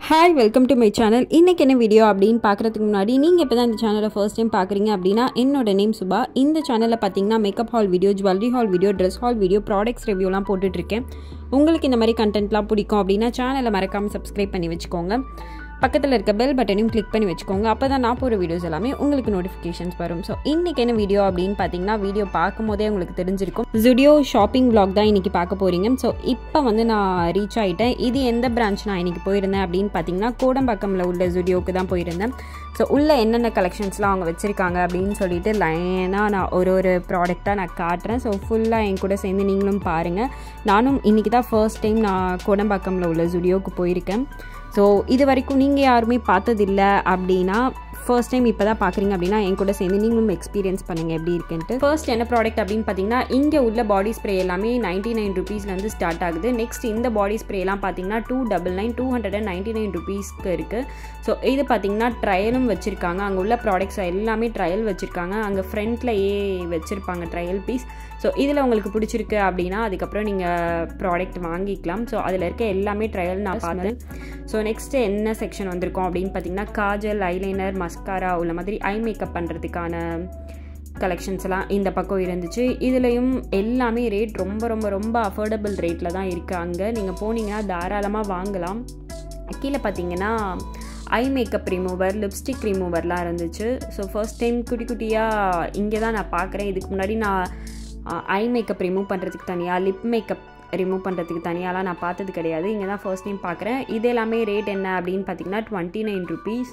hi welcome to my channel இன்றைக்கி என்ன video அப்படின்னு பார்க்குறதுக்கு முன்னாடி நீங்கள் இப்போ தான் இந்த சேனலை ஃபர்ஸ்ட் டைம் பார்க்குறீங்க அப்படின்னா என்னோட நேம் சுபா இந்த சேனலில் பார்த்தீங்கன்னா makeup haul video jewellery haul video dress haul video products ரிவ்யூலாம் போட்டுட்ருக்கேன் உங்களுக்கு இந்த மாதிரி கண்டென்ட்லாம் பிடிக்கும் அப்படின்னா சேனலை மறக்காமல் சப்ஸ்கிரைப் பண்ணி வச்சுக்கோங்க பக்கத்தில் இருக்க பெல் பட்டனையும் கிளிக் பண்ணி வச்சுக்கோங்க அப்போ தான் நான் போகிற வீடியோஸ் எல்லாமே உங்களுக்கு நோட்டிஃபிகேஷன்ஸ் வரும் ஸோ இன்றைக்கி என்ன வீடியோ அப்படின்னு பார்த்தீங்கன்னா வீடியோ பார்க்கும் போதே உங்களுக்கு தெரிஞ்சிருக்கும் ஜுடியோ ஷாப்பிங் vlog தான் இன்றைக்கி பார்க்க போகிறீங்க ஸோ இப்போ வந்து நான் ரீச் ஆகிட்டேன் இது எந்த பிரான்ச் நான் இன்றைக்கி போயிருந்தேன் அப்படின்னு பார்த்தீங்கன்னா கோடம்பாக்கமில் உள்ள ஜுடியோவுக்கு தான் போயிருந்தேன் ஸோ உள்ளே என்னென்ன கலெக்ஷன்ஸ்லாம் அவங்க வச்சுருக்காங்க அப்படின்னு சொல்லிட்டு லைனாக நான் ஒரு ஒரு ப்ராடக்டாக நான் காட்டுறேன் ஸோ ஃபுல்லாக என் கூட சேர்ந்து நீங்களும் பாருங்கள் நானும் இன்றைக்கி தான் ஃபர்ஸ்ட் டைம் நான் கோடம்பாக்கமில் உள்ள ஜுடியோவுக்கு போயிருக்கேன் ஸோ இது வரைக்கும் நீங்கள் யாருமே பார்த்ததில்ல அப்படின்னா ஃபர்ஸ்ட் டைம் இப்போ தான் பார்க்குறீங்க அப்படின்னா என் கூட சேர்ந்து நீங்களும் எக்ஸ்பீரியன்ஸ் பண்ணுங்கள் எப்படி இருக்குன்ட்டு ஃபர்ஸ்ட் என்ன ப்ராடக்ட் அப்படின்னு பார்த்தீங்கன்னா இங்கே உள்ள பாடி ஸ்ப்ரே எல்லாமே நைன்ட்டி நைன் ருபீஸ்லேருந்து ஸ்டார்ட் ஆகுது நெக்ஸ்ட் இந்த பாடி ஸ்ப்ரேலாம் பார்த்தீங்கன்னா two double nine two hundred and ninety nine ருபீஸ்க்கு இருக்குது ஸோ இது பார்த்தீங்கன்னா ட்ரையலும் வச்சுருக்காங்க அங்கே உள்ள ப்ராடக்ட்ஸ் எல்லாமே ட்ரையல் வச்சுருக்காங்க அங்கே ஃப்ரண்ட்லேயே வச்சுருப்பாங்க ட்ரையல் பீஸ் ஸோ இதில் உங்களுக்கு பிடிச்சிருக்கு அப்படின்னா அதுக்கப்புறம் நீங்கள் ப்ராடக்ட் வாங்கிக்கலாம் ஸோ அதில் இருக்க எல்லாமே ட்ரையல் நான் பார்த்தேன் ஸோ நெக்ஸ்ட்டு என்ன செக்ஷன் வந்திருக்கோம் அப்படின்னு பார்த்தீங்கன்னா காஜல் ஐலைனர் மஸ்காரா உள்ள மாதிரி ஐ மேக்கப் பண்ணுறதுக்கான கலெக்ஷன்ஸ் எல்லாம் இந்த பக்கம் இருந்துச்சு இதுலேயும் எல்லாமே ரேட் ரொம்ப ரொம்ப ரொம்ப அஃபோர்டபுள் ரேட்டில் தான் இருக்குது அங்கே நீங்கள் போனீங்கன்னா தாராளமாக வாங்கலாம் கீழே பார்த்தீங்கன்னா ஐ மேக்கப் ரிமூவர் லிப்ஸ்டிக் ரிமூவர்லாம் இருந்துச்சு ஸோ ஃபர்ஸ்ட் டைம் குட்டி குட்டியாக இங்கே தான் நான் பார்க்குறேன் இதுக்கு முன்னாடி நான் ஐ மேக்கப் ரிமூவ் பண்ணுறதுக்கு தனியாக லிப் மேக்கப் ரிமூவ் பண்ணுறதுக்கு தனியாலாம் நான் பார்த்தது கிடையாது இங்கே தான் ஃபர்ஸ்ட் டைம் பார்க்குறேன் இது எல்லாமே ரேட் என்ன அப்படின்னு பார்த்தீங்கன்னா டுவெண்ட்டி நைன் ருபீஸ்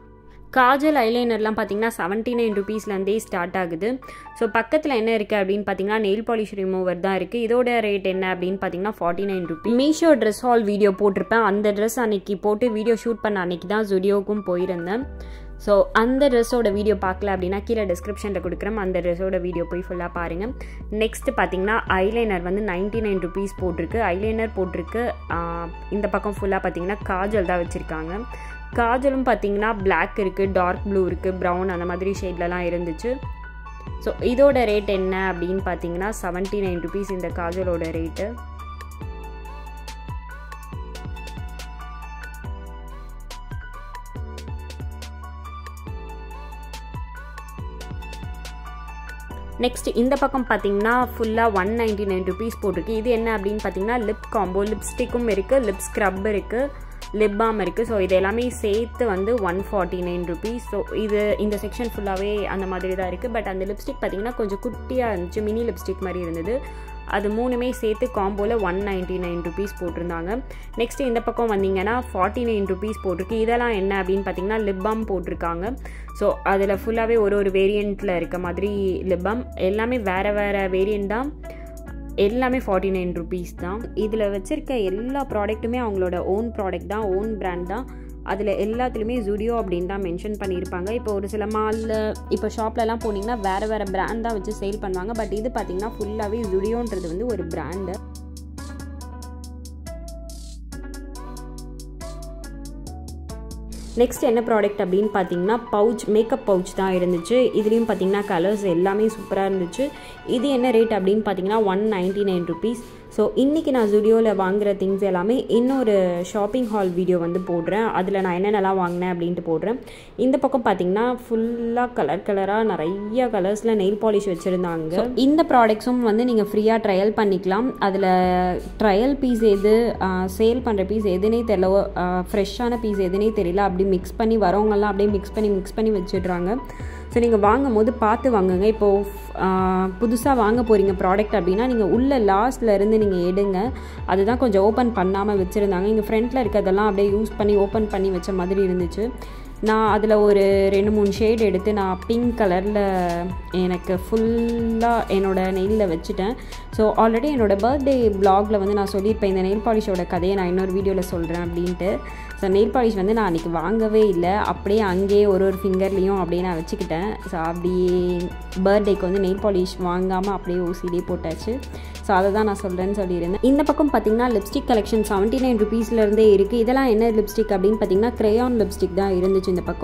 காஜல் ஐலைனர்லாம் பார்த்தீங்கன்னா செவன்ட்டி நைன் ருபீஸ்லேருந்தே ஸ்டார்ட் ஆகுது ஸோ பக்கத்தில் என்ன இருக்குது அப்படின்னு பார்த்தீங்கன்னா நெயில் பாலிஷ் ரிமூவர் தான் இருக்குது இதோட ரேட் என்ன அப்படின்னு பார்த்தீங்கன்னா forty nine rupees Meesho dress haul video போட்டிருப்பேன் அந்த ட்ரெஸ் அன்னைக்கு போட்டு வீடியோ ஷூட் பண்ண அன்னைக்கு தான் ஜுடியோக்கும் போயிருந்தேன் ஸோ அந்த ட்ரெஸ்ஸோட வீடியோ பார்க்கல அப்படின்னா கீழே டிஸ்கிரிப்ஷனில் கொடுக்குறேன் அந்த ட்ரெஸ்ஸோட வீடியோ போய் ஃபுல்லாக பாருங்கள் நெக்ஸ்ட் பார்த்தீங்கன்னா ஐலைனர் வந்து நைன்ட்டி நைன் ருபீஸ் போட்டிருக்கு ஐலைனர் போட்டிருக்கு இந்த பக்கம் ஃபுல்லாக பார்த்தீங்கன்னா காஜல் தான் வச்சுருக்காங்க காஜலும் பார்த்தீங்கன்னா பிளாக் இருக்குது டார்க் ப்ளூ இருக்குது ப்ரௌன் அந்த மாதிரி ஷேட்லலாம் இருந்துச்சு ஸோ இதோட ரேட் என்ன அப்படின்னு பார்த்தீங்கன்னா செவன்ட்டி நைன் ருபீஸ் இந்த காஜலோட ரேட்டு நெக்ஸ்ட் இந்த பக்கம் பார்த்தீங்கன்னா ஃபுல்லாக ஒன் நைன்டி நைன் ருபீஸ் போட்டிருக்கு இது என்ன அப்படின்னு பார்த்தீங்கன்னா லிப் காம்போ லிப்ஸ்டிக்கும் இருக்குது லிப் ஸ்க்ரப் இருக்குது லிப் பாம் இருக்குது ஸோ இது எல்லாமே சேர்த்து வந்து one forty nine rupees so இது இந்த செக்ஷன் ஃபுல்லாகவே அந்த மாதிரி தான் இருக்குது பட் அந்த லிப்ஸ்டிக் பார்த்தீங்கன்னா கொஞ்சம் குட்டியாக இருந்துச்சு மினி லிப்ஸ்டிக் மாதிரி இருந்தது அது மூணுமே சேர்த்து காம்போவில் ஒன் நைன்ட்டி நைன் ருபீஸ் போட்டிருந்தாங்க நெக்ஸ்ட் இந்த பக்கம் வந்தீங்கன்னா ஃபார்ட்டி நைன் ருபீஸ் போட்டிருக்கு இதெல்லாம் என்ன அப்படின்னு பார்த்தீங்கன்னா லிப் பாம் போட்டிருக்காங்க ஸோ அதில் ஃபுல்லாகவே ஒரு ஒரு வேரியண்ட்டில் இருக்க மாதிரி லிப் பாம் எல்லாமே வேறு வேறு வேரியண்ட் தான் எல்லாமே ஃபார்ட்டி நைன் ருபீஸ் தான் இதில் வச்சுருக்க எல்லா ப்ராடக்ட்டுமே அவங்களோட ஓன் ப்ராடக்ட் தான் ஓன் பிராண்ட் தான் அதில் எல்லாத்துலேயுமே ஜுடியோ அப்படின்னு தான் மென்ஷன் பண்ணியிருப்பாங்க இப்போ ஒரு சில மாலில் இப்போ ஷாப்லலாம் போனீங்கன்னா வேறு வேறு பிராண்ட் தான் வச்சு சேல் பண்ணுவாங்க பட் இது பார்த்திங்கன்னா ஃபுல்லாகவே ஜுடியோன்றது வந்து ஒரு பிராண்டு நெக்ஸ்ட் என்ன ப்ராடக்ட் அப்படின்னு பார்த்தீங்கன்னா பவுச் மேக்கப் பவுச் தான் இருந்துச்சு இதுலேயும் பார்த்தீங்கன்னா கலர்ஸ் எல்லாமே சூப்பராக இருந்துச்சு இது என்ன ரேட் அப்படின்னு பார்த்தீங்கன்னா one ninety nine rupees so இன்றைக்கி நான் ஜுடியோவில் வாங்குகிற திங்ஸ் எல்லாமே இன்னொரு ஷாப்பிங் ஹால் வீடியோ வந்து போடுறேன் அதில் நான் என்னென்னலாம் வாங்கினேன் அப்படின்ட்டு போடுறேன் இந்த பக்கம் பார்த்தீங்கன்னா ஃபுல்லாக கலர் கலராக நிறைய கலர்ஸில் நெயில் பாலிஷ் வச்சுருந்தாங்க இந்த ப்ராடக்ட்ஸும் வந்து நீங்கள் ஃப்ரீயாக ட்ரையல் பண்ணிக்கலாம் அதில் ட்ரையல் பீஸ் எது சேல் பண்ணுற பீஸ் எதுனே தெரியல ஃப்ரெஷ்ஷான பீஸ் எதுனே தெரியல அப்படி மிக்ஸ் பண்ணி வரவங்கெல்லாம் அப்படியே மிக்ஸ் பண்ணி மிக்ஸ் பண்ணி வச்சிடுறாங்க ஸோ நீங்கள் வாங்கும் போது பார்த்து வாங்குங்க இப்போது புதுசாக வாங்க போகிறீங்க ப்ராடக்ட் அப்படின்னா நீங்கள் உள்ள லாஸ்ட்டில் இருந்து நீங்கள் எடுங்க அதுதான் கொஞ்சம் ஓப்பன் பண்ணாமல் வச்சுருந்தாங்க இங்கே ஃப்ரண்ட்டில் இருக்கிறதெல்லாம் அப்படியே யூஸ் பண்ணி ஓப்பன் பண்ணி வச்ச மாதிரி இருந்துச்சு நான் அதில் ஒரு ரெண்டு மூணு ஷேட் எடுத்து நான் பிங்க் கலரில் எனக்கு ஃபுல்லாக என்னோடய நெயிலில் வச்சுட்டேன் ஸோ ஆல்ரெடி என்னோடய பர்த்டே ப்ளாகில் வந்து நான் சொல்லியிருப்பேன் இந்த நெயில் பாலிஷோட கதையை நான் இன்னொரு வீடியோவில் சொல்கிறேன் அப்படின்ட்டு ஸோ நெயில் பாலிஷ் வந்து நான் அன்றைக்கி வாங்கவே இல்லை அப்படியே அங்கேயே ஒரு ஒரு ஃபிங்கர்லேயும் அப்படியே நான் வச்சுக்கிட்டேன் ஸோ அப்படியே பர்த்டேக்கு வந்து நெயில் பாலிஷ் வாங்காமல் அப்படியே ஓசிலே போட்டாச்சு ஸோ அதை தான் நான் சொல்கிறேன்னு சொல்லியிருந்தேன் இந்த பக்கம் பார்த்தீங்கன்னா லிப்ஸ்டிக் கலெக்ஷன் செவன்ட்டி நைன் ருபீஸ்லேருந்தே இருக்குது இதெல்லாம் என்ன லிப்ஸ்டிக் அப்படின்னு பார்த்தீங்கன்னா க்ரேயான் லிப்ஸ்டிக் தான் இருந்துச்சு இந்த பக்கம்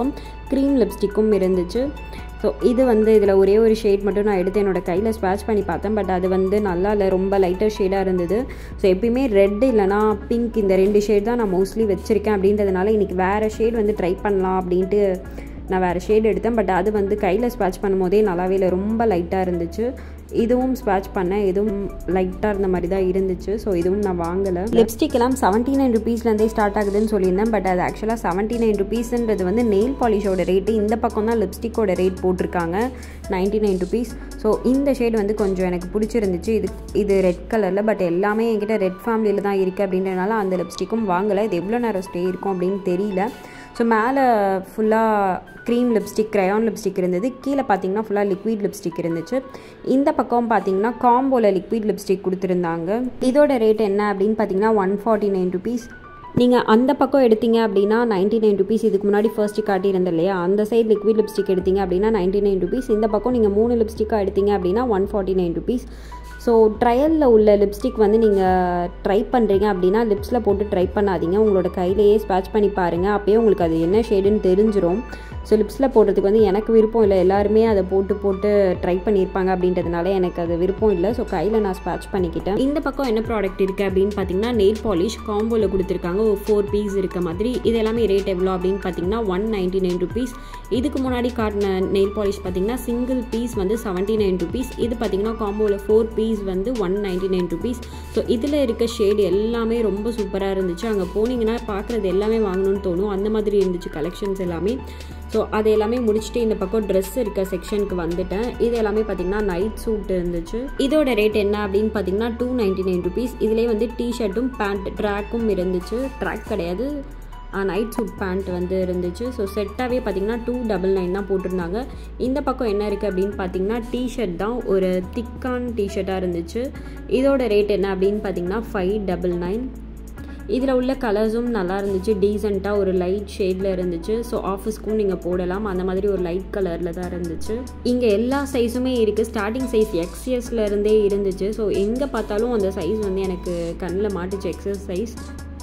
க்ரீம் லிப்ஸ்டிக்கும் இருந்துச்சு ஸோ இது வந்து இதில் ஒரே ஒரு ஷேட் மட்டும் நான் எடுத்து என்னோடய கையில் ஸ்வாட்ச் பண்ணி பார்த்தேன் பட் அது வந்து நல்லா இல்லை ரொம்ப லைட்டர் ஷேடாக இருந்தது ஸோ எப்பயுமே ரெட் இல்லைனா பிங்க் இந்த ரெண்டு ஷேட் தான் நான் மோஸ்ட்லி வச்சுருக்கேன் அப்படின்றதுனால இன்றைக்கி வேறு ஷேட் வந்து ட்ரை பண்ணலாம் அப்படின்ட்டு நான் வேறு ஷேட் எடுத்தேன் பட் அது வந்து கையில் ஸ்வாட்ச் பண்ணும்போதே நல்லாவே இல்லை ரொம்ப லைட்டாக இருந்துச்சு இதுவும் ஸ்வாட்ச் பண்ணேன் இதுவும் லைட்டாக இருந்த மாதிரி தான் இருந்துச்சு ஸோ இதுவும் நான் வாங்கலை லிப்ஸ்டிக் எல்லாம் செவன்ட்டி நைன் ருபீஸ்லேருந்தே ஸ்டார்ட் ஆகுதுன்னு சொல்லியிருந்தேன் பட் அது ஆக்சுவலாக செவன்ட்டி நைன் ருபீஸ்ன்றது வந்து நெயில் பாலிஷோட ரேட்டு இந்த பக்கம் தான் லிப்ஸ்டிக்கோட ரேட் போட்டிருக்காங்க நைன்ட்டி நைன் ருபீஸ் ஸோ இந்த ஷேட் வந்து கொஞ்சம் எனக்கு பிடிச்சிருந்துச்சு இது இது ரெட் கலரில் பட் எல்லாமே என்கிட்ட ரெட் ஃபேமிலியில் தான் இருக்குது அப்படின்றனால அந்த லிப்ஸ்டிக்கும் வாங்கலை இது எவ்வளோ நேரம் ஸ்டே இருக்கும் அப்படின்னு தெரியல ஸோ மேலே ஃபுல்லாக க்ரீம் லிப்ஸ்டிக் க்ரையான் லிப்ஸ்டிக் இருந்தது கீழே பார்த்தீங்கன்னா ஃபுல்லாக லிக்விட் லிப்ஸ்டிக் இருந்துச்சு இந்த பக்கம் பார்த்தீங்கன்னா காம்போவில் லிக்விட் லிப்ஸ்டிக் கொடுத்துருந்தாங்க இதோட ரேட் என்ன அப்படின்னு பார்த்தீங்கன்னா ஒன் ஃபார்ட்டி நைன் ருபீஸ் நீங்கள் அந்த பக்கம் எடுத்தீங்க அப்படின்னா நைன்ட்டி நைன் ருபீஸ் இதுக்கு முன்னாடி ஃபர்ஸ்ட்டு காட்டியிருந்தேன் இல்லையா அந்த சைடு லிக்விட் லிப்ஸ்டிக் எடுத்தீங்க அப்படின்னா நைன்ட்டி நைன் ருபீஸ் இந்த பக்கம் நீங்கள் மூணு லிப்ஸ்டிக்காக எடுத்தீங்க அப்படின்னா one forty nine rupees so ட்ரையலில் உள்ள லிப்ஸ்டிக் வந்து நீங்கள் ட்ரை பண்ணுறீங்க அப்படின்னா லிப்ஸில் போட்டு ட்ரை பண்ணாதீங்க உங்களோட கையிலேயே ஸ்வாட்ச் பண்ணி பாருங்கள் அப்போயே உங்களுக்கு அது என்ன ஷேடுன்னு தெரிஞ்சிடும் ஸோ லிப்ஸில் போடுறதுக்கு வந்து எனக்கு விருப்பம் இல்லை எல்லாருமே அதை போட்டு போட்டு ட்ரை பண்ணியிருப்பாங்க அப்படின்றதுனால எனக்கு அது விருப்பம் இல்லை ஸோ கையில் நான் ஸ்வாட்ச் பண்ணிக்கிட்டேன் இந்த பக்கம் என்ன ப்ராடக்ட் இருக்குது அப்படின்னு பார்த்தீங்கன்னா நெயில் பாலிஷ் காம்போவில் கொடுத்துருக்காங்க ஒரு ஃபோர் பீஸ் இருக்க மாதிரி இது எல்லாமே ரேட் எவ்வளோ அப்படின்னு பார்த்தீங்கன்னா ஒன் நைன்ட்டி நைன் ருபீஸ் இதுக்கு முன்னாடி காட்டின நெயில் பாலிஷ் பார்த்தீங்கன்னா சிங்கிள் பீஸ் வந்து செவன்ட்டி நைன் ருபீஸ் இது பார்த்தீங்கன்னா காம்போவில் ஃபோர் பீஸ் வந்து one ninety nine rupees so இதில் இருக்க ஷேடு எல்லாமே ரொம்ப சூப்பராக இருந்துச்சு அங்கே போனீங்கன்னா பார்க்குறது எல்லாமே வாங்கணும்னு தோணும் அந்த மாதிரி இருந்துச்சு கலெக்ஷன்ஸ் எல்லாமே ஸோ அது எல்லாமே முடிச்சுட்டு இந்த பக்கம் ட்ரெஸ் இருக்க செக்ஷனுக்கு வந்துட்டேன் இது எல்லாமே பார்த்தீங்கன்னா நைட் சூட் இருந்துச்சு இதோட ரேட் என்ன அப்படின்னு பார்த்தீங்கன்னா டூ நைன்ட்டி நைன் ருபீஸ் இதுலேயே வந்து டிஷர்ட்டும் பேண்ட் ட்ராக்கும் இருந்துச்சு ட்ராக் கிடையாது நைட் சூட் பேண்ட் வந்து இருந்துச்சு ஸோ செட்டாகவே பார்த்தீங்கன்னா டூ டபுள் நைன் தான் போட்டிருந்தாங்க இந்த பக்கம் என்ன இருக்குது அப்படின்னு பார்த்தீங்கன்னா டிஷர்ட் தான் ஒரு திக்கான டிஷர்ட்டாக இருந்துச்சு இதோட ரேட் என்ன அப்படின்னு பார்த்தீங்கன்னா ஃபைவ் டபுள் நைன் இதில் உள்ள கலர்ஸும் நல்லா இருந்துச்சு டீசெண்டாக ஒரு லைட் ஷேடில் இருந்துச்சு ஸோ ஆஃபீஸ்க்கும் நீங்கள் போடலாம் அந்த மாதிரி ஒரு லைட் கலரில் தான் இருந்துச்சு இங்கே எல்லா சைஸுமே இருக்குது ஸ்டார்டிங் சைஸ் எக்ஸ்எஸ்ல இருந்தே இருந்துச்சு ஸோ எங்கே பார்த்தாலும் அந்த சைஸ் வந்து எனக்கு கண்ணில் மாட்டுச்சு எக்ஸஸ் சைஸ்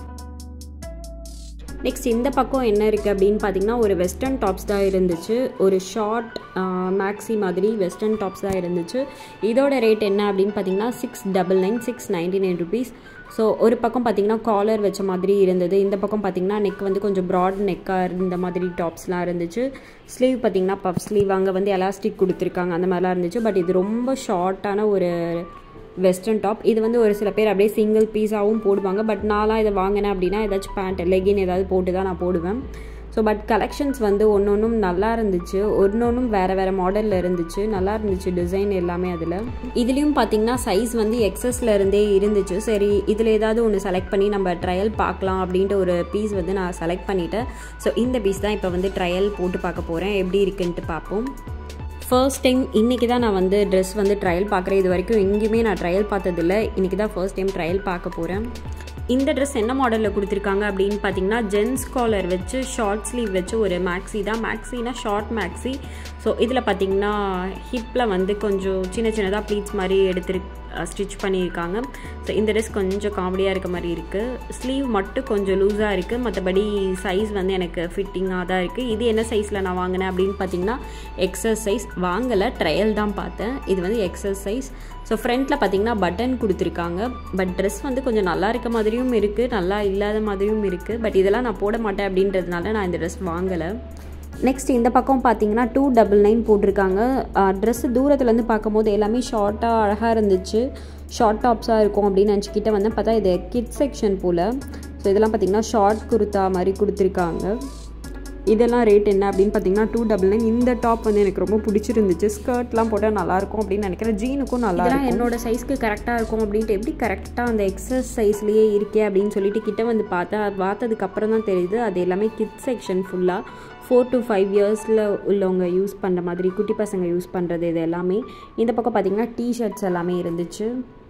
நெக்ஸ்ட் இந்த பக்கம் என்ன இருக்குது அப்படின்னு பார்த்தீங்கன்னா ஒரு வெஸ்டர்ன் டாப்ஸ் தான் இருந்துச்சு ஒரு ஷார்ட் மேக்ஸி மாதிரி வெஸ்டர்ன் டாப்ஸ் தான் இருந்துச்சு இதோட ரேட் என்ன அப்படின்னு பார்த்தீங்கன்னா six double nine six ninety nine rupees so ஒரு பக்கம் பார்த்தீங்கன்னா காலர் வச்ச மாதிரி இருந்தது இந்த பக்கம் பார்த்தீங்கன்னா நெக் வந்து கொஞ்சம் ப்ராட் நெக்காக இருந்த மாதிரி டாப்ஸ்லாம் இருந்துச்சு ஸ்லீவ் பார்த்தீங்கன்னா பஃப் ஸ்லீவ் அங்கே வந்து எலாஸ்டிக் கொடுத்துருக்காங்க அந்த மாதிரிலாம் இருந்துச்சு பட் இது ரொம்ப ஷார்ட்டான ஒரு வெஸ்டர்ன் டாப் இது வந்து ஒரு சில பேர் அப்படியே சிங்கிள் பீஸாகவும் போடுவாங்க பட் நான்லாம் இதை வாங்கினேன் அப்படின்னா ஏதாச்சும் பேண்ட் லெகின் ஏதாவது போட்டு தான் நான் போடுவேன் ஸோ பட் கலெக்ஷன்ஸ் வந்து ஒன்று ஒன்றும் நல்லா இருந்துச்சு ஒன்று ஒன்றும் வேறு வேறு மாடலில் இருந்துச்சு நல்லா இருந்துச்சு டிசைன் எல்லாமே அதில் இதுலேயும் பார்த்தீங்கன்னா சைஸ் வந்து எக்ஸஸில் இருந்தே இருந்துச்சு சரி இதில் ஏதாவது ஒன்று செலக்ட் பண்ணி நம்ம ட்ரையல் பார்க்கலாம் அப்படின்ட்டு ஒரு பீஸ் வந்து நான் செலக்ட் பண்ணிட்டேன் ஸோ இந்த பீஸ் தான் இப்போ வந்து ட்ரையல் போட்டு பார்க்க போகிறேன் எப்படி இருக்குன்ட்டு பார்ப்போம் ஃபர்ஸ்ட் டைம் இன்றைக்கி தான் நான் வந்து ட்ரெஸ் வந்து ட்ரையல் பார்க்குறேன் இது வரைக்கும் எங்கேயுமே நான் ட்ரையல் பார்த்ததில்ல இன்றைக்கி தான் ஃபர்ஸ்ட் டைம் ட்ரையல் பார்க்க போகிறேன் இந்த ட்ரெஸ் என்ன மாடலில் கொடுத்துருக்காங்க அப்படின்னு பார்த்தீங்கன்னா ஜென்ஸ் காலர் வச்சு ஷார்ட் ஸ்லீவ் வச்சு ஒரு மேக்ஸி தான் மேக்ஸினா ஷார்ட் மேக்ஸி ஸோ இதில் பார்த்தீங்கன்னா ஹிப்பில் வந்து கொஞ்சம் சின்ன சின்னதாக ப்ளீட்ஸ் மாதிரி எடுத்துரு ஸ்டிச் பண்ணியிருக்காங்க ஸோ இந்த ட்ரெஸ் கொஞ்சம் காமெடியாக இருக்க மாதிரி இருக்குது ஸ்லீவ் மட்டும் கொஞ்சம் லூஸாக இருக்குது மற்றபடி சைஸ் வந்து எனக்கு ஃபிட்டிங்காக தான் இருக்குது இது என்ன சைஸில் நான் வாங்கினேன் அப்படின்னு பார்த்தீங்கன்னா எக்ஸஸ் சைஸ் வாங்கலை ட்ரையல் தான் பார்த்தேன் இது வந்து எக்ஸஸ் சைஸ் ஸோ ஃப்ரண்ட்டில் பார்த்தீங்கன்னா பட்டன் கொடுத்துருக்காங்க பட் ட்ரெஸ் வந்து கொஞ்சம் நல்லா இருக்க மாதிரியும் இருக்குது நல்லா இல்லாத மாதிரியும் இருக்குது பட் இதெல்லாம் நான் போட மாட்டேன் அப்படின்றதுனால நான் இந்த ட்ரெஸ் வாங்கலை நெக்ஸ்ட் இந்த பக்கம் பார்த்தீங்கன்னா டூ டபுள் நைன் போட்டிருக்காங்க ட்ரெஸ்ஸு தூரத்துலேருந்து பார்க்கும்போது எல்லாமே ஷார்ட்டாக அழகாக இருந்துச்சு ஷார்ட் டாப்ஸாக இருக்கும் அப்படின்னு நினச்சிக்கிட்ட வந்து பார்த்தா இது கிட் செக்ஷன் போல் ஸோ இதெல்லாம் பார்த்தீங்கன்னா ஷார்ட் குர்த்தா மாதிரி கொடுத்துருக்காங்க இதெல்லாம் ரேட் என்ன அப்படின்னு பார்த்தீங்கன்னா டூ டபுள் நைன் இந்த டாப் வந்து எனக்கு ரொம்ப பிடிச்சிருந்துச்சு ஸ்கர்ட்லாம் போட்டால் நல்லாயிருக்கும் அப்படின்னு நினைக்கிறேன் ஜீனுக்கும் நல்லா இருக்கும் என்னோட சைஸ்க்கு கரெக்டாக இருக்கும் அப்படின்ட்டு எப்படி கரெக்டாக அந்த எக்ஸஸ் சைஸ்லேயே இருக்கே அப்படின்னு சொல்லிட்டு கிட்ட வந்து பார்த்தா பார்த்ததுக்கு அப்புறம் தான் தெரியுது அது எல்லாமே கிட் செக்ஷன் ஃபுல்லாக ஃபோர் டு ஃபைவ் இயர்ஸில் உள்ளவங்க யூஸ் பண்ணுற மாதிரி குட்டி பசங்க யூஸ் பண்ணுறது இது எல்லாமே இந்த பக்கம் பார்த்தீங்கன்னா டிஷர்ட்ஸ் எல்லாமே இருந்துச்சு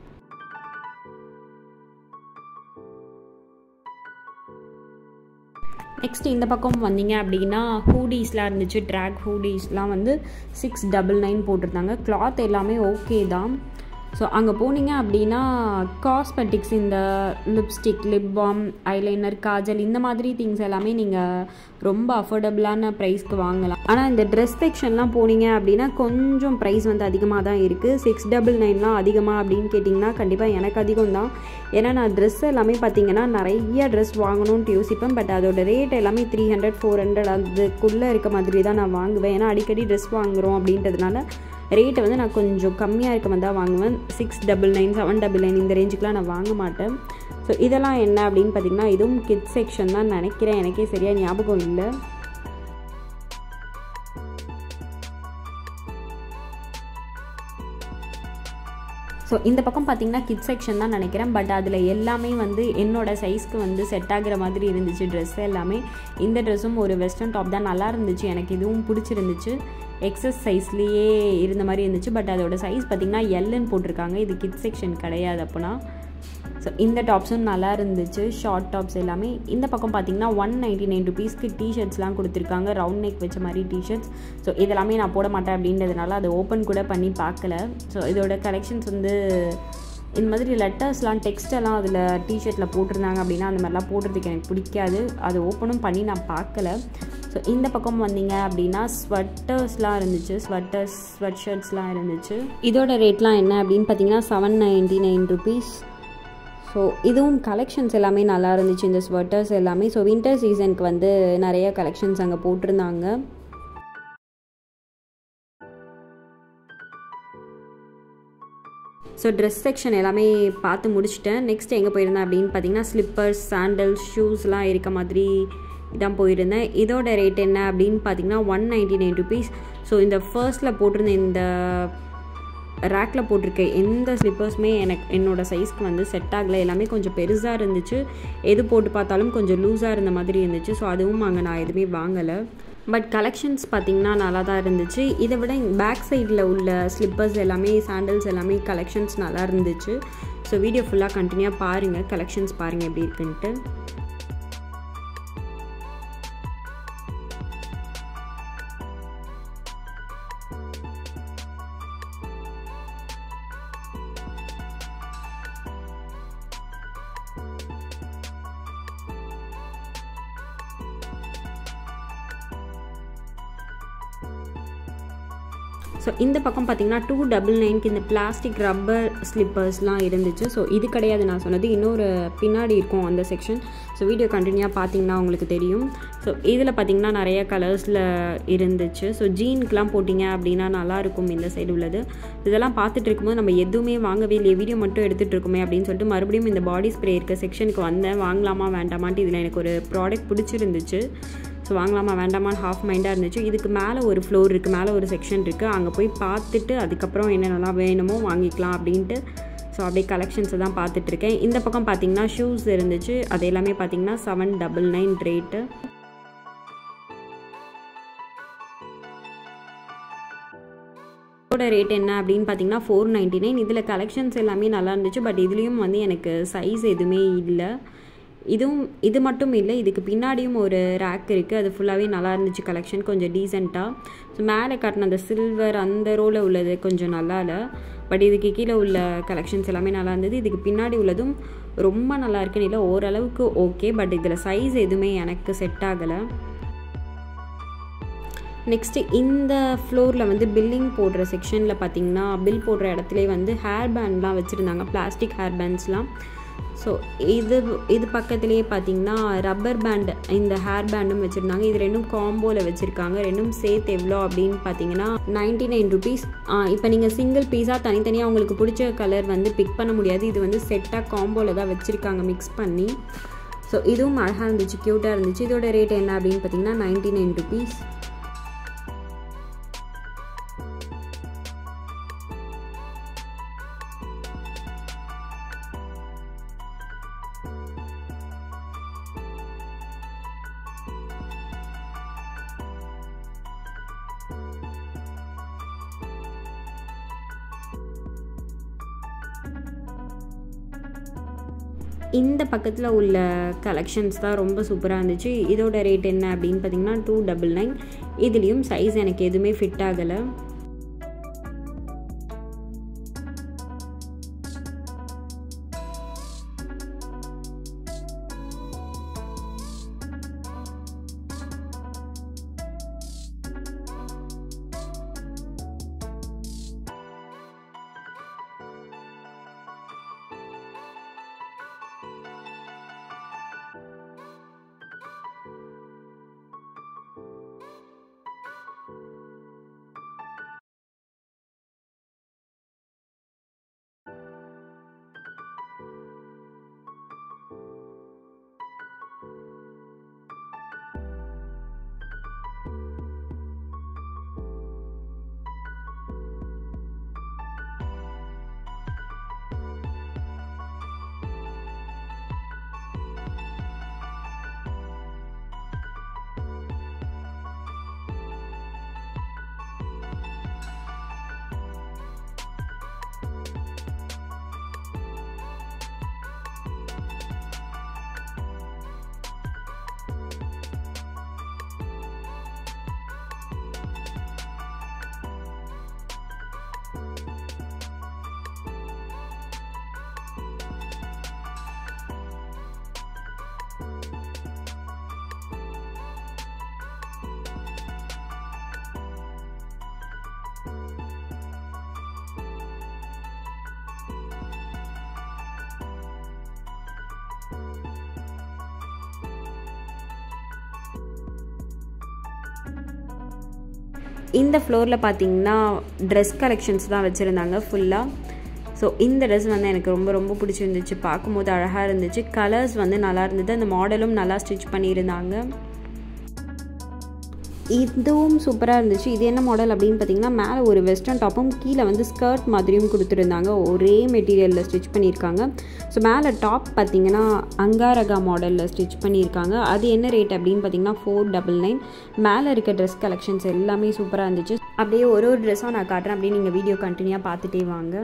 நெக்ஸ்ட் இந்த பக்கம் வந்தீங்க அப்படின்னா ஹூடிஸ்லாம் இருந்துச்சு ட்ராக் ஹூடிஸ்லாம் வந்து சிக்ஸ் டபுள் நைன் போட்டிருந்தாங்க கிளாத் எல்லாமே ஓகே தான் ஸோ அங்கே போனீங்க அப்படின்னா காஸ்மெட்டிக்ஸ் இந்த lipstick lip balm eyeliner kajal இந்த மாதிரி திங்ஸ் எல்லாமே நீங்கள் ரொம்ப அஃபோர்டபுளான ப்ரைஸ்க்கு வாங்கலாம் ஆனால் இந்த ட்ரெஸ் செக்ஷன்லாம் போனீங்க அப்படின்னா கொஞ்சம் ப்ரைஸ் வந்து அதிகமாக தான் இருக்குது சிக்ஸ் டபுள் நைன்லாம் அதிகமாக அப்படின்னு கேட்டிங்கன்னா கண்டிப்பாக எனக்கு அதிகம் தான் ஏன்னா நான் ட்ரெஸ் எல்லாமே பார்த்தீங்கன்னா நிறைய ட்ரெஸ் வாங்கணும்னு யோசிப்பேன் பட் அதோட ரேட் எல்லாமே த்ரீ ஹண்ட்ரட் ஃபோர் ஹண்ட்ரட் அதுக்குள்ளே இருக்க மாதிரி தான் நான் வாங்குவேன் ஏன்னா அடிக்கடி ட்ரெஸ் வாங்குகிறோம் அப்படின்றதுனால ரேட்டை வந்து நான் கொஞ்சம் கம்மியாக இருக்க மாதிரி தான் வாங்குவேன் six double nine seven double nine இந்த ரேஞ்சுக்கெலாம் நான் வாங்க மாட்டேன் ஸோ இதெல்லாம் என்ன அப்படின்னு பார்த்தீங்கன்னா இதுவும் கிட்ஸ் செக்ஷன் தான் நினைக்கிறேன் எனக்கே சரியாக ஞாபகம் இல்லை ஸோ இந்த பக்கம் பார்த்தீங்கன்னா கிட் செக்ஷன் தான் நினைக்கிறேன் பட் அதில் எல்லாமே வந்து என்னோடய சைஸ்க்கு வந்து செட் ஆகிற மாதிரி இருந்துச்சு ட்ரெஸ் எல்லாமே இந்த ட்ரெஸ்ஸும் ஒரு வெஸ்டர்ன் டாப் தான் நல்லா இருந்துச்சு எனக்கு இதுவும் பிடிச்சிருந்துச்சு எக்ஸஸ் சைஸ்லேயே இருந்த மாதிரி இருந்துச்சு பட் அதோட சைஸ் பார்த்திங்கன்னா எல்லுன்னு போட்டிருக்காங்க இது கிட் செக்ஷன் கிடையாது அப்போனா ஸோ இந்த டாப்ஸும் நல்லா இருந்துச்சு ஷார்ட் டாப்ஸ் எல்லாமே இந்த பக்கம் பார்த்தீங்கன்னா ஒன் நைன்டி நைன் ருபீஸ்க்கு டிஷர்ட்ஸ்லாம் கொடுத்துருக்காங்க ரவுண்ட் நெக் வச்ச மாதிரி டிஷர்ட்ஸ் ஸோ இதெல்லாமே நான் போட மாட்டேன் அப்படின்றதுனால அதை ஓப்பன் கூட பண்ணி பார்க்கல ஸோ இதோட கலெக்ஷன்ஸ் வந்து இந்த மாதிரி லெட்டர்ஸ்லாம் டெக்ஸ்டெல்லாம் அதில் டிஷர்ட்டில் போட்டிருந்தாங்க அப்படின்னா அந்த மாதிரிலாம் போடுறதுக்கு எனக்கு பிடிக்காது அது ஓப்பனும் பண்ணி நான் பார்க்கல ஸோ இந்த பக்கம் வந்தீங்க அப்படின்னா ஸ்வெட்டர்ஸ்லாம் இருந்துச்சு ஸ்வெட்டர்ஸ் ஸ்வெட் ஷர்ட்ஸ்லாம் இருந்துச்சு இதோட ரேட்லாம் என்ன அப்படின்னு பார்த்தீங்கன்னா seven ninety nine rupees so இதுவும் கலெக்ஷன்ஸ் எல்லாமே நல்லா இருந்துச்சு இந்த ஸ்வெட்டர்ஸ் எல்லாமே ஸோ வின்டர் சீசனுக்கு வந்து நிறைய கலெக்ஷன்ஸ் அங்கே போட்டிருந்தாங்க ஸோ ட்ரெஸ் செக்ஷன் எல்லாமே பார்த்து முடிச்சிட்டேன் நெக்ஸ்ட் எங்கே போயிருந்தேன் அப்படின்னு பார்த்தீங்கன்னா ஸ்லிப்பர்ஸ் சாண்டல்ஸ் ஷூஸ்லாம் இருக்க மாதிரி தான் போயிருந்தேன் இதோட ரேட் என்ன அப்படின்னு பார்த்தீங்கன்னா one ninety nine rupees so இந்த ஃபர்ஸ்ட்டில் போட்டிருந்த இந்த ரேக்கில் போட்டிருக்க எந்த ஸ்லிப்பர்ஸுமே எனக்கு என்னோடய சைஸ்க்கு வந்து செட் ஆகலை எல்லாமே கொஞ்சம் பெருசாக இருந்துச்சு எது போட்டு பார்த்தாலும் கொஞ்சம் லூஸாக இருந்த மாதிரி இருந்துச்சு ஸோ அதுவும் அங்கே நான் எதுவுமே வாங்கலை பட் கலெக்ஷன்ஸ் பார்த்திங்கன்னா நல்லா தான் இருந்துச்சு இதை விட பேக் சைடில் உள்ள ஸ்லிப்பர்ஸ் எல்லாமே சாண்டல்ஸ் எல்லாமே கலெக்ஷன்ஸ் நல்லா இருந்துச்சு ஸோ வீடியோ ஃபுல்லாக கண்டினியூவாக பாருங்கள் கலெக்ஷன்ஸ் பாருங்கள் எப்படி இருக்குன்ட்டு ஸோ இந்த பக்கம் பார்த்தீங்கன்னா டூ டபுள் நைன்க்கு இந்த பிளாஸ்டிக் ரப்பர் ஸ்லிப்பர்ஸ்லாம் இருந்துச்சு ஸோ இது கிடையாது நான் சொன்னது இன்னொரு பின்னாடி இருக்கும் அந்த செக்ஷன் ஸோ வீடியோ கண்டினியூவாக பார்த்தீங்கன்னா உங்களுக்கு தெரியும் ஸோ இதில் பார்த்தீங்கன்னா நிறைய கலர்ஸில் இருந்துச்சு ஸோ ஜீனுக்கெலாம் போட்டிங்க அப்படின்னா நல்லாயிருக்கும் இந்த சைடு உள்ளது இதெல்லாம் பார்த்துட்டு இருக்கும்போது நம்ம எதுவுமே வாங்கவே இல்லையே வீடியோ மட்டும் எடுத்துகிட்டு இருக்குமே அப்படின்னு சொல்லிட்டு மறுபடியும் இந்த பாடி ஸ்ப்ரே இருக்க செக்ஷனுக்கு வந்தேன் வாங்கலாமா வேண்டாமான்ட்டு இதில் எனக்கு ஒரு ப்ராடக்ட் பிடிச்சிருந்துச்சு ஸோ வாங்கலாமா வேண்டாமான்னு ஹாஃப் மைண்டாக இருந்துச்சு இதுக்கு மேலே ஒரு ஃப்ளோர் இருக்குது மேலே ஒரு செக்ஷன் இருக்குது அங்கே போய் பார்த்துட்டு அதுக்கப்புறம் என்னென்னலாம் வேணுமோ வாங்கிக்கலாம் அப்படின்ட்டு ஸோ அப்படியே கலெக்ஷன்ஸை தான் பார்த்துட்ருக்கேன் இந்த பக்கம் பார்த்தீங்கன்னா ஷூஸ் இருந்துச்சு அது எல்லாமே பார்த்தீங்கன்னா செவன் டபுள் நைன் ரேட்டு இதோட ரேட் என்ன அப்படின்னு பார்த்தீங்கன்னா ஃபோர் நைன்டி நைன் இதில் கலெக்ஷன்ஸ் எல்லாமே நல்லா இருந்துச்சு பட் இதுலேயும் வந்து எனக்கு சைஸ் எதுவுமே இல்லை இதுவும் இது மட்டும் இல்லை இதுக்கு பின்னாடியும் ஒரு ரேக் இருக்குது அது ஃபுல்லாகவே நல்லா இருந்துச்சு கலெக்ஷன் கொஞ்சம் டீசெண்டாக ஸோ மேலே காட்டின அந்த சில்வர் அந்த ரோவில் உள்ளது கொஞ்சம் நல்லா இல்லை பட் இதுக்கு கீழே உள்ள கலெக்ஷன்ஸ் எல்லாமே நல்லா இருந்தது இதுக்கு பின்னாடி உள்ளதும் ரொம்ப நல்லா இருக்குன்னு இல்லை ஓரளவுக்கு ஓகே பட் இதில் சைஸ் எதுவுமே எனக்கு செட் ஆகலை நெக்ஸ்ட்டு இந்த ஃப்ளோரில் வந்து பில்லிங் போடுற செக்ஷனில் பார்த்தீங்கன்னா பில் போடுற இடத்துல வந்து ஹேர் பேண்ட்லாம் வச்சுருந்தாங்க பிளாஸ்டிக் ஹேர் பேண்ட்ஸ்லாம் ஸோ இது இது பக்கத்துலேயே பார்த்தீங்கன்னா ரப்பர் பேண்ட் இந்த ஹேர் பேண்டும் வச்சுருந்தாங்க இது ரெண்டும் காம்போவில் வச்சுருக்காங்க ரெண்டும் சேர்த்து எவ்வளோ அப்படின்னு பார்த்தீங்கன்னா நைன்டி நைன் ருபீஸ் இப்போ நீங்கள் சிங்கிள் பீஸாக தனித்தனியாக உங்களுக்கு பிடிச்ச கலர் வந்து பிக் பண்ண முடியாது இது வந்து செட்டாக காம்போவில் தான் வச்சுருக்காங்க மிக்ஸ் பண்ணி ஸோ இதுவும் அழகாக இருந்துச்சு க்யூட்டாக இருந்துச்சு இதோட ரேட் என்ன அப்படின்னு பார்த்தீங்கன்னா நைன்டி நைன் ருபீஸ் இந்த பக்கத்தில் உள்ள கலெக்ஷன்ஸ் தான் ரொம்ப சூப்பராக இருந்துச்சு இதோட ரேட் என்ன அப்படின்னு பார்த்தீங்கன்னா டூ டபுள் நைன் இதுலேயும் சைஸ் எனக்கு எதுவுமே ஃபிட் ஆகலை இந்த ஃப்ளோரில் பார்த்தீங்கன்னா ட்ரெஸ் கலெக்ஷன்ஸ் தான் வச்சுருந்தாங்க ஃபுல்லாக ஸோ இந்த ட்ரெஸ் வந்து எனக்கு ரொம்ப ரொம்ப பிடிச்சிருந்துச்சு பார்க்கும்போது அழகாக இருந்துச்சு கலர்ஸ் வந்து நல்லா இருந்தது அந்த மாடலும் நல்லா ஸ்டிச் பண்ணியிருந்தாங்க இதுவும் சூப்பராக இருந்துச்சு இது என்ன மாடல் அப்படின்னு பார்த்தீங்கன்னா மேலே ஒரு வெஸ்டர்ன் டாப்பும் கீழே வந்து ஸ்கர்ட் மாதிரியும் கொடுத்துருந்தாங்க ஒரே மெட்டீரியலில் ஸ்டிச் பண்ணியிருக்காங்க ஸோ மேலே டாப் பார்த்தீங்கன்னா அங்காரகா மாடலில் ஸ்டிச் பண்ணியிருக்காங்க அது என்ன ரேட் அப்படின்னு பார்த்தீங்கன்னா ஃபோர் டபுள் நைன் மேலே இருக்க ட்ரெஸ் கலெக்ஷன்ஸ் எல்லாமே சூப்பராக இருந்துச்சு அப்படியே ஒரு ஒரு ட்ரெஸ்ஸும் நான் காட்டுறேன் அப்படியே நீங்கள் வீடியோ கண்டினியூவாக பார்த்துட்டே வாங்க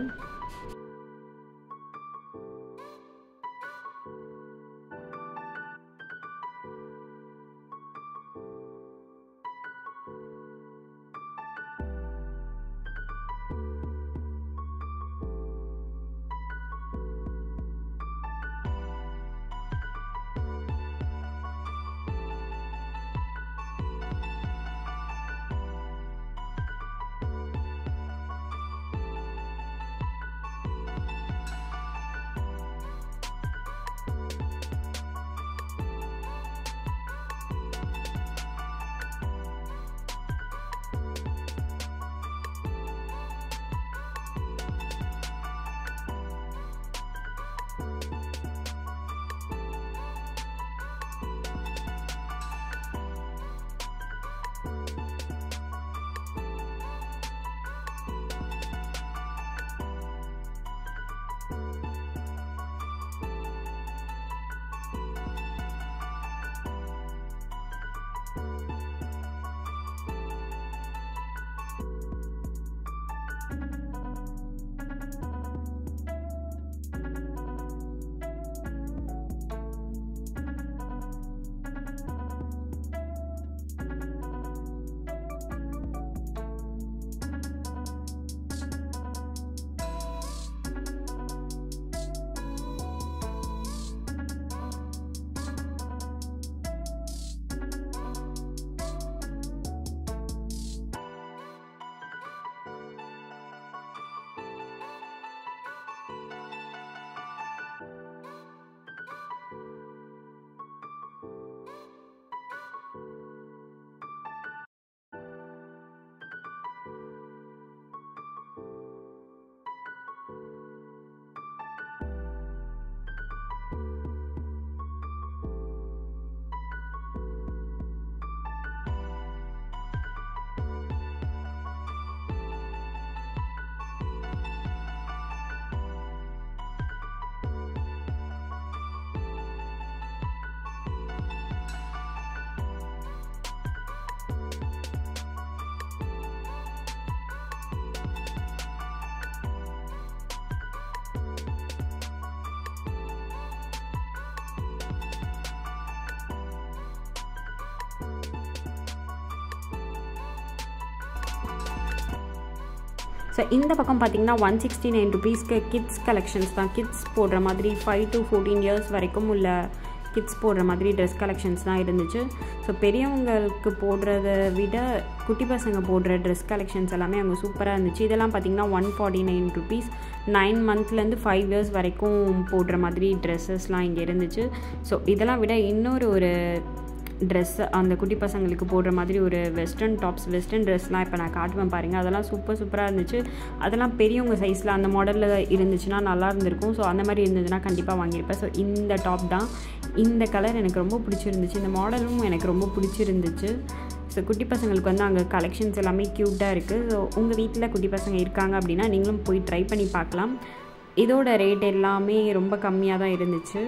ஸோ இந்த பக்கம் பார்த்தீங்கன்னா ஒன் சிக்ஸ்டி நைன் ருபீஸ்க்கு கிட்ஸ் கலெக்ஷன்ஸ் தான் கிட்ஸ் போடுற மாதிரி ஃபைவ் டு ஃபோர்டீன் இயர்ஸ் வரைக்கும் உள்ள கிட்ஸ் போடுற மாதிரி ட்ரெஸ் கலெக்ஷன்ஸ் தான் இருந்துச்சு ஸோ பெரியவங்களுக்கு போடுறத விட குட்டி பசங்க போடுற ட்ரெஸ் கலெக்ஷன்ஸ் எல்லாமே அங்கே சூப்பராக இருந்துச்சு இதெல்லாம் பார்த்தீங்கன்னா one forty nine rupees nine மந்த்லேருந்து ஃபைவ் இயர்ஸ் வரைக்கும் போடுற மாதிரி ட்ரெஸ்ஸஸ்லாம் இங்கே இருந்துச்சு ஸோ இதெல்லாம் விட இன்னொரு ஒரு ட்ரெஸ் அந்த குட்டி பசங்களுக்கு போடுற மாதிரி ஒரு வெஸ்டர்ன் டாப்ஸ் வெஸ்டர்ன் ட்ரெஸ்லாம் இப்போ நான் காட்டுவேன் பாருங்கள் அதெல்லாம் சூப்பர் சூப்பராக இருந்துச்சு அதெல்லாம் பெரியவங்க சைஸில் அந்த மாடலில் இருந்துச்சுன்னா நல்லா இருந்திருக்கும் ஸோ அந்த மாதிரி இருந்ததுன்னா கண்டிப்பாக வாங்கியிருப்பேன் ஸோ இந்த டாப் தான் இந்த கலர் எனக்கு ரொம்ப பிடிச்சிருந்துச்சு இந்த மாடலும் எனக்கு ரொம்ப பிடிச்சிருந்துச்சு ஸோ குட்டி பசங்களுக்கு வந்து அங்கே கலெக்ஷன்ஸ் எல்லாமே க்யூட்டாக இருக்குது ஸோ உங்கள் வீட்டில் குட்டி பசங்க இருக்காங்க அப்படின்னா நீங்களும் போய் ட்ரை பண்ணி பார்க்கலாம் இதோட ரேட் எல்லாமே ரொம்ப கம்மியாக தான் இருந்துச்சு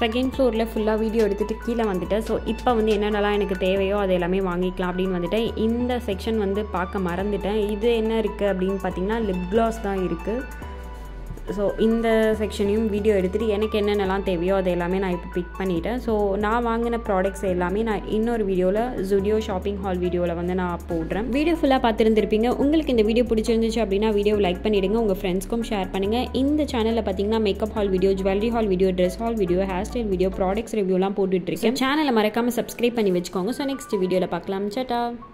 செகண்ட் ஃப்ளோரில் ஃபுல்லாக வீடியோ எடுத்துகிட்டு கீழே வந்துட்டேன் ஸோ இப்போ வந்து என்னென்னலாம் எனக்கு தேவையோ அது எல்லாமே வாங்கிக்கலாம் அப்படின்னு வந்துட்டேன் இந்த செக்ஷன் வந்து பார்க்க மறந்துட்டேன் இது என்ன இருக்குது அப்படின்னு பார்த்தீங்கன்னா லிப் கிளாஸ் தான் இருக்குது ஸோ இந்த செக்ஷனையும் வீடியோ எடுத்துகிட்டு எனக்கு என்னென்னலாம் தேவையோ அது எல்லாமே நான் இப்போ பிக் பண்ணிட்டேன் ஸோ நான் வாங்கின ப்ராடக்ட்ஸ் எல்லாமே நான் இன்னொரு வீடியோவில் ஜுடியோ ஷாப்பிங் ஹால் வீடியோவில் வந்து நான் போடுறேன் வீடியோ ஃபுல்லாக பார்த்துருந்துருப்பீங்க உங்களுக்கு இந்த வீடியோ பிடிச்சிருந்துச்சு அப்படின்னா வீடியோ லைக் பண்ணிவிடுங்க உங்கள் ஃப்ரெண்ட்ஸ்க்கும் ஷேர் பண்ணுங்கள் இந்த சேனலில் பார்த்தீங்கன்னா makeup haul video jewellery haul video dress haul video hair style video products ரிவ்யூலாம் போட்டுட்ருக்கேன் சேனலை மறக்காமல் சப்ஸ்கிரைப் பண்ணி வச்சுக்கோங்க ஸோ நெக்ஸ்ட் வீடியோவில் பார்க்கலாம் சட்டா